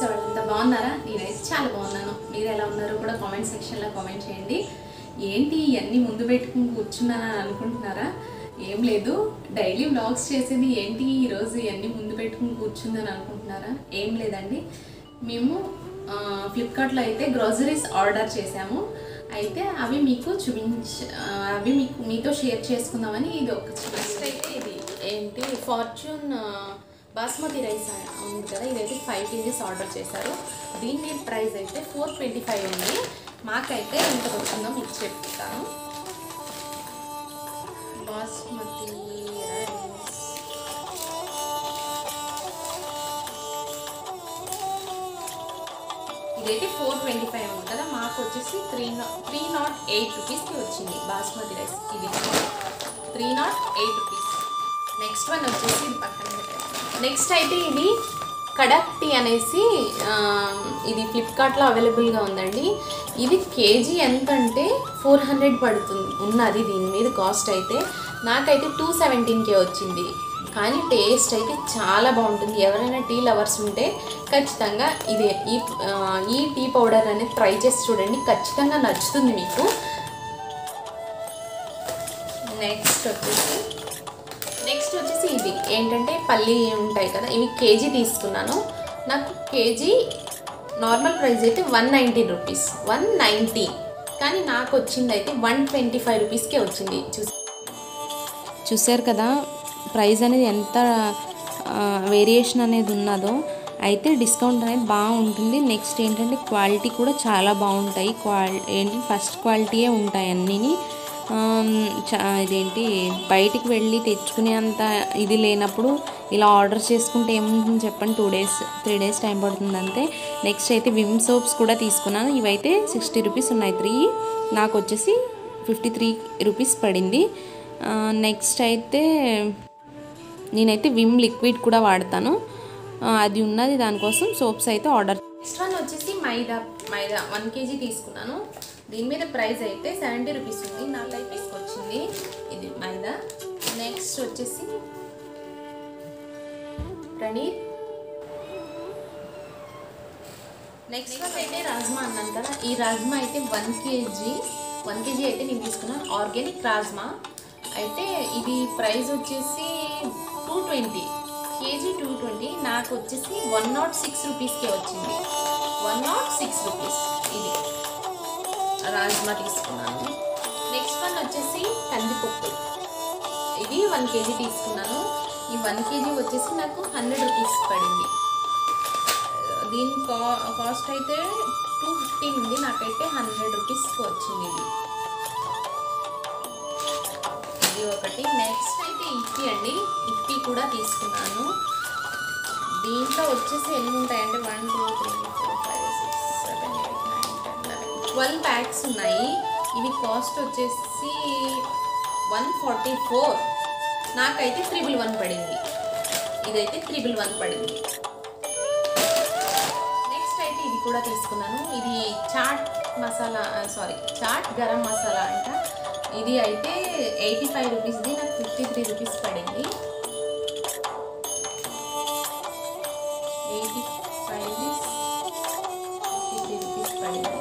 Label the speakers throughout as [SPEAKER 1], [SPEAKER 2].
[SPEAKER 1] చూసేవాళ్ళంతా బాగున్నారా నేనైతే చాలా బాగున్నాను మీరు ఎలా ఉన్నారో కూడా కామెంట్ సెక్షన్లో కామెంట్ చేయండి ఏంటి ఇవన్నీ ముందు పెట్టుకుని కూర్చున్నానని అనుకుంటున్నారా ఏం లేదు డైలీ వ్లాగ్స్ చేసేది ఏంటి ఈరోజు ఇవన్నీ ముందు పెట్టుకుని కూర్చుందని అనుకుంటున్నారా ఏం లేదండి మేము ఆ, ఫ్లిప్కార్ట్లో అయితే గ్రోసరీస్ ఆర్డర్ చేసాము అయితే అవి మీకు చూపించ ఆ, అవి మీకు మీతో షేర్ చేసుకుందామని ఇది ఒక ఫస్ట్ అయితే ఇది ఏంటి ఫార్చ్యూన్ ఆ, బాస్మతి రైస్ ఉంది కదా ఇదైతే ఫైవ్ కేజీస్ ఆర్డర్ చేశారు దీని ప్రైస్ అయితే ఫోర్ ట్వంటీ ఫైవ్ ఉంది మాకైతే ఎంత వచ్చిందో మీకు చెప్తాను బాస్మతి రైస్ ఇదైతే ఫోర్ ట్వంటీ ఫైవ్ ఉంది కదా మాకు వచ్చేసి three naught three naught eight రూపీస్కి వచ్చింది బాస్మతి రైస్ ఇది three naught eight rupees next one వచ్చేసి ఇది పక్కన నెక్స్ట్ అయితే ఇది కడక్ టీ అనేసి ఆ, ఇది ఫ్లిప్కార్ట్లో అవైలబుల్గా ఉందండి ఇది కేజీ ఎంత అంటే ఫోర్ హండ్రెడ్ పడుతుంది ఉన్నది దీని మీద కాస్ట్ అయితే నాకైతే టూ సెవెంటీన్కే వచ్చింది కానీ టేస్ట్ అయితే చాలా బాగుంటుంది ఎవరైనా టీ లవర్స్ ఉంటే ఖచ్చితంగా ఇదే ఈ ఆ, ఈ టీ పౌడర్ అనేది ట్రై చేసి చూడండి ఖచ్చితంగా నచ్చుతుంది మీకు నెక్స్ట్ వచ్చేసి నెక్స్ట్ వచ్చేసి ఇది ఏంటంటే పల్లి ఉంటాయి కదా ఇవి కేజీ తీసుకున్నాను నాకు కేజీ నార్మల్ ప్రైస్ అయితే one ninety rupees one ninety కానీ నాకు వచ్చింది అయితే వన్ ట్వంటీ ఫైవ్ రూపీస్కే వచ్చింది చూసి
[SPEAKER 2] చూసారు కదా ప్రైస్ అనేది ఎంత వేరియేషన్ అనేది ఉన్నదో అయితే డిస్కౌంట్ అనేది బాగుంటుంది నెక్స్ట్ ఏంటంటే క్వాలిటీ కూడా చాలా బాగుంటాయి క్వాలి ఏంటి ఫస్ట్ క్వాలిటీయే ఉంటాయి అన్నీని ఆమ్, చా ఇదేంటి బయటికి వెళ్ళి తెచ్చుకునే అంత ఇది లేనప్పుడు ఇలా ఆర్డర్ చేసుకుంటే ఏముంటుంది చెప్పండి two days three days time పడుతుంది అంతే నెక్స్ట్ అయితే విమ్ సోప్స్ కూడా తీసుకున్నాను ఇవైతే సిక్స్టీ రూపీస్ ఉన్నాయి త్రీ నాకు వచ్చేసి ఫిఫ్టీ త్రీ రూపీస్ పడింది నెక్స్ట్ అయితే నేనైతే విమ్ లిక్విడ్ కూడా వాడతాను ఆ, అది ఉన్నది దానికోసం సోప్స్ అయితే ఆర్డర్
[SPEAKER 1] నెక్స్ట్ వన్ వచ్చేసి మైదా మైదా వన్ కేజీ తీసుకున్నాను దీని మీద ప్రైస్ అయితే సెవెంటీ రూపీస్ ఉంది నా లైఫ్కి వచ్చింది ఇది మైదా నెక్స్ట్ వచ్చేసి పనీర్ నెక్స్ట్ వన్ అయితే రాజ్మా అన్నాను కదా ఈ రాజ్మా అయితే వన్ కేజీ వన్ కేజీ అయితే నేను తీసుకున్నాను ఆర్గానిక్ రాజ్మా అయితే ఇది ప్రైస్ వచ్చేసి two twenty KG two twenty నాకు వచ్చేసి వన్ నాట్ సిక్స్ రూపీస్కే వచ్చింది వన్ నాట్ సిక్స్ రూపీస్ ఇది రాజ్మా తీసుకున్నాను నెక్స్ట్ వన్ వచ్చేసి కందిపప్పు ఇది వన్ కేజీ తీసుకున్నాను ఈ వన్ కేజీ వచ్చేసి నాకు హండ్రెడ్ రూపీస్ పడింది దీని కా కాస్ట్ అయితే టూ ఫిఫ్టీ ఉంది నాకైతే హండ్రెడ్ రూపీస్కి వచ్చింది ఇది ఇది ఒకటి నెక్స్ట్ అయితే ఇప్పి అండి ఇప్పి కూడా తీసుకున్నాను దీంట్లో వచ్చేసి ఎన్ని ఉంటాయంటే one two three four five six seven eight nine ten eleven twelve packs ఉన్నాయి ఇవి కాస్ట్ వచ్చేసి వన్ ఫార్టీ ఫోర్ నాకైతే త్రిబుల్ వన్ పడింది ఇదైతే త్రిబుల్ వన్ పడింది నెక్స్ట్ అయితే ఇది కూడా తీసుకున్నాను ఇది chat masala sorry chat garam masala అంట ఇది అయితే ఎయిటీ ఫైవ్ రూపీస్ది నాకు ఫిఫ్టీ త్రీ రూపీస్ పడింది eighty five fifty three rupees పడింది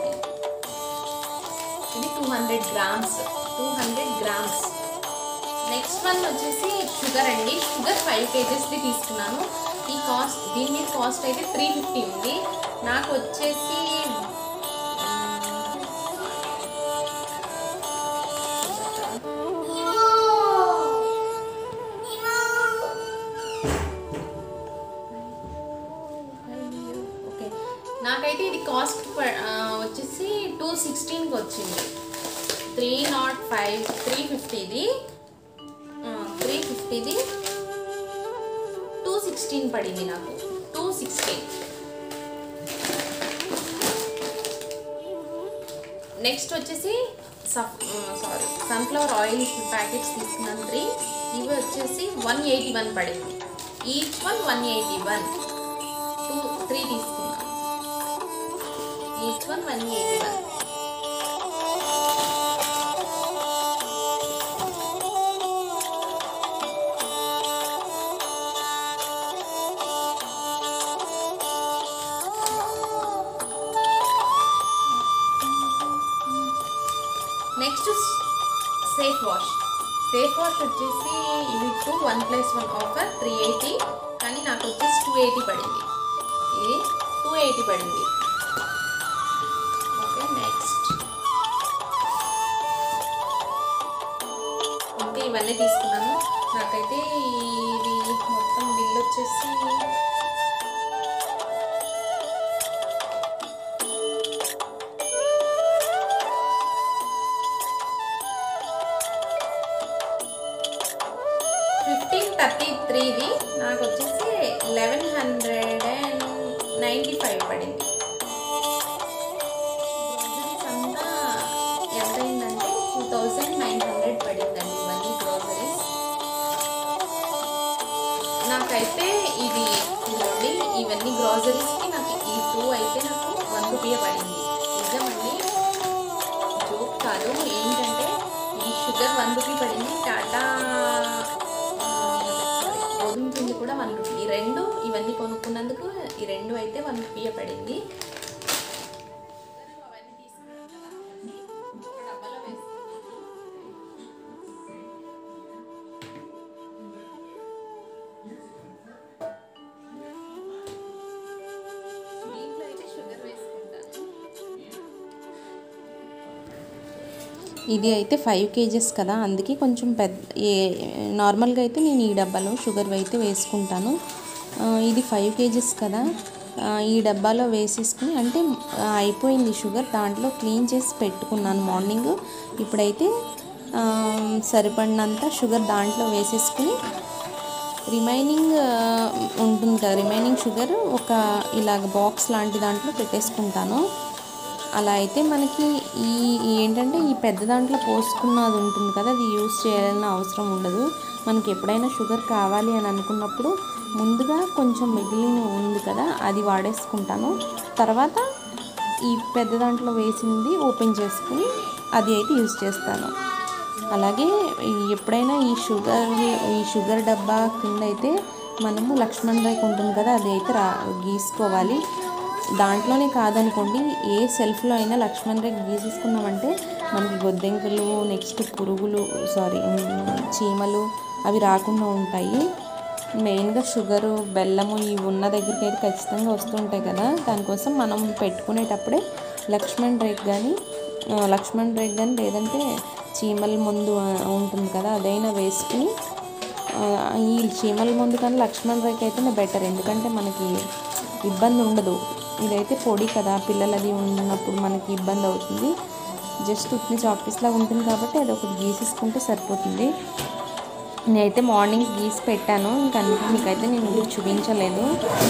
[SPEAKER 1] ఇది two hundred grams two hundred grams next one వచ్చేసి షుగర్ అండి షుగర్ ఫైవ్ కేజెస్ది తీసుకున్నాను ఈ కాస్ట్ దీని మీద కాస్ట్ అయితే త్రీ ఫిఫ్టీ ఉంది నాకు వచ్చేసి ఓకే నాకైతే ఇది కాస్ట్ వచ్చేసి టూ సిక్స్టీన్కి వచ్చింది త్రీ నాట్ ఫైవ్ త్రీ ఫిఫ్టీది త్రీ ఫిఫ్టీది టూ సిక్స్టీన్ పడింది నాకు టూ సిక్స్టీన్ నెక్స్ట్ వచ్చేసి సఫ్ సారీ సన్ఫ్లవర్ ఆయిల్ ప్యాకెట్స్ తీసుకున్నాను త్రీ ఇవి వచ్చేసి వన్ ఎయిటీ వన్ పడింది each one one eighty one two three తీసుకున్నాను each one one eighty one next safe wash safe wash వచ్చేసి ఇవి two one plus one offer three eighty కానీ నాకు వచ్చేసి టూ ఎయిటీ పడింది ఇది టూ ఎయిటీ పడింది ఓకే నెక్స్ట్ ఇంతే ఇవన్నీ తీసుకున్నాను నాకైతే ఇది మొత్తం బిల్ వచ్చేసి ఫిఫ్టీన్ థర్టీ త్రీది నాకు వచ్చేసి eleven hundred and ninety five పడింది గ్రోసరీస్ అంతా ఎంత అయిందంటే టూ థౌజండ్ నైన్ హండ్రెడ్ పడిందండి ఇవన్నీ గ్రోసరీస్ నాకైతే ఇది ఇదిగోండి ఇవన్నీ గ్రోసరీస్కి నాకు ఈ టూ అయితే నాకు వన్ రూపీ పడింది నిజమండి జోక్ కాదు ఏంటంటే ఈ షుగర్ వన్ రూపీ పడింది టాటా సారీ గోధుమ పిండి కూడా వన్ రూపీ ఈ రెండు ఇవన్నీ కొనుక్కున్నందుకు ఈ రెండు అయితే వన్ రూపీ పడింది అవన్నీ తీసుకున్నాను కదా, ఒక డబ్బాలో వేసుకున్నాను. దీంట్లో అయితే షుగర్ వేసుకుంటాను
[SPEAKER 2] ఇది అయితే ఫైవ్ కేజెస్ కదా అందుకే కొంచెం పెద్ద ఏ నార్మల్గా అయితే నేను ఈ డబ్బాలో షుగర్ అయితే వేసుకుంటాను ఆ, ఇది ఫైవ్ కేజెస్ కదా ఆ, ఈ డబ్బాలో వేసేసుకుని అంటే ఆ, అయిపోయింది షుగర్ దాంట్లో క్లీన్ చేసి పెట్టుకున్నాను మార్నింగ్ ఇప్పుడైతే ఆ, సరిపడినంత షుగర్ దాంట్లో వేసేసుకుని రిమైనింగ్ ఆ, ఉంటుంది కదా రిమైనింగ్ షుగర్ ఒక ఇలాగ బాక్స్ లాంటి దాంట్లో పెట్టేసుకుంటాను అలా అయితే మనకి ఈ ఈ ఏంటంటే ఈ పెద్ద దాంట్లో పోసుకున్నది ఉంటుంది కదా అది యూస్ చేయాలని అవసరం ఉండదు మనకి ఎప్పుడైనా షుగర్ కావాలి అని అనుకున్నప్పుడు ముందుగా కొంచెం మిగిలిన ఉంది కదా అది వాడేసుకుంటాను తర్వాత ఈ పెద్ద దాంట్లో వేసింది ఓపెన్ చేసుకుని అది అయితే యూస్ చేస్తాను అలాగే ఈ- ఎప్పుడైనా ఈ షుగర్ ఈ షుగర్ డబ్బా కింద అయితే మనము లక్ష్మణ్ రేఖ ఉంటుంది కదా అది అయితే రా గీసుకోవాలి దాంట్లోనే కాదనుకోండి ఏ సెల్ఫ్లో అయినా లక్ష్మణ్ రేఖ గీసేసుకున్నామంటే మనకి గొద్దెంకలు నెక్స్ట్ పురుగులు సారీ చీమలు అవి రాకుండా ఉంటాయి మెయిన్గా షుగరు బెల్లము ఇవి ఉన్న దగ్గరికి అయితే ఖచ్చితంగా వస్తుంటాయి కదా దానికోసం మనం పెట్టుకునేటప్పుడే లక్ష్మణ్ రేఖ కానీ ఆ, లక్ష్మణ్ రేఖ కానీ లేదంటే చీమల ముందు ఆ, ఉంటుంది కదా అదైనా వేసుకుని ఆ, ఈ చీమల ముందు కానీ లక్ష్మణ్ రేఖ అయితేనే బెటర్ ఎందుకంటే మనకి ఇబ్బంది ఉండదు ఇదైతే పొడి కదా పిల్లలు అది ఉన్నప్పుడు మనకి ఇబ్బంది అవుతుంది జస్ట్ ఉత్ని చాక్పీస్లా ఉంటుంది కాబట్టి అది ఒకటి గీసేసుకుంటే సరిపోతుంది నేనైతే మార్నింగ్ గీసి పెట్టాను ఇంకా అందుకే మీకైతే నేను ఇది చూపించలేదు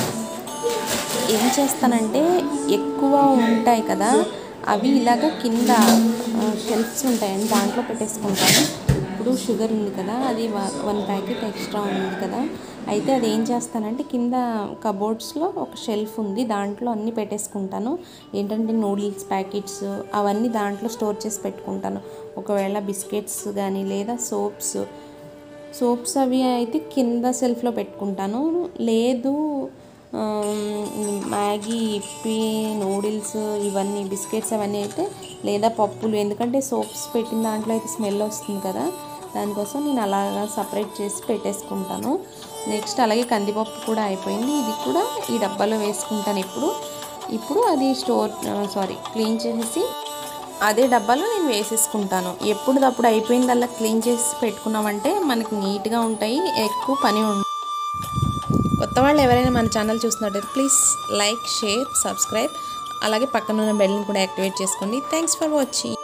[SPEAKER 2] ఏం చేస్తానంటే ఎక్కువ ఉంటాయి కదా అవి ఇలాగ కింద షెల్ఫ్స్ ఉంటాయని దాంట్లో పెట్టేసుకుంటాను ఇప్పుడు షుగర్ ఉంది కదా అది వన్ ప్యాకెట్ ఎక్స్ట్రా ఉంది కదా అయితే అది ఏం చేస్తానంటే కింద కబోర్డ్స్లో ఒక షెల్ఫ్ ఉంది దాంట్లో అన్నీ పెట్టేసుకుంటాను ఏంటంటే నూడిల్స్ ప్యాకెట్స్ అవన్నీ దాంట్లో స్టోర్ చేసి పెట్టుకుంటాను ఒకవేళ బిస్కెట్స్ కానీ లేదా సోప్స్ సోప్స్ అవి అయితే కింద సెల్ఫ్లో పెట్టుకుంటాను లేదు ఆమ్, మ్యాగీ ఇప్పి నూడిల్స్ ఇవన్నీ బిస్కెట్స్ అవన్నీ అయితే లేదా పప్పులు ఎందుకంటే సోప్స్ పెట్టిన దాంట్లో అయితే స్మెల్ వస్తుంది కదా దానికోసం నేను అలాగా సపరేట్ చేసి పెట్టేసుకుంటాను నెక్స్ట్ అలాగే కందిపప్పు కూడా అయిపోయింది ఇది కూడా ఈ డబ్బాలో వేసుకుంటాను ఇప్పుడు ఇప్పుడు అది స్టోర్ సారీ క్లీన్ చేసేసి అదే డబ్బాలో నేను వేసేసుకుంటాను ఎప్పుడప్పుడు అయిపోయిందల్లా క్లీన్ చేసి పెట్టుకున్నామంటే మనకి నీట్గా ఉంటాయి ఎక్కువ పని ఉండదు కొత్త వాళ్ళు ఎవరైనా మన ఛానల్ చూస్తున్నట్టయితే ప్లీజ్ లైక్ షేర్ సబ్స్క్రైబ్ అలాగే పక్కన ఉన్న బెల్ని కూడా యాక్టివేట్ చేసుకోండి థ్యాంక్స్ ఫర్ వాచింగ్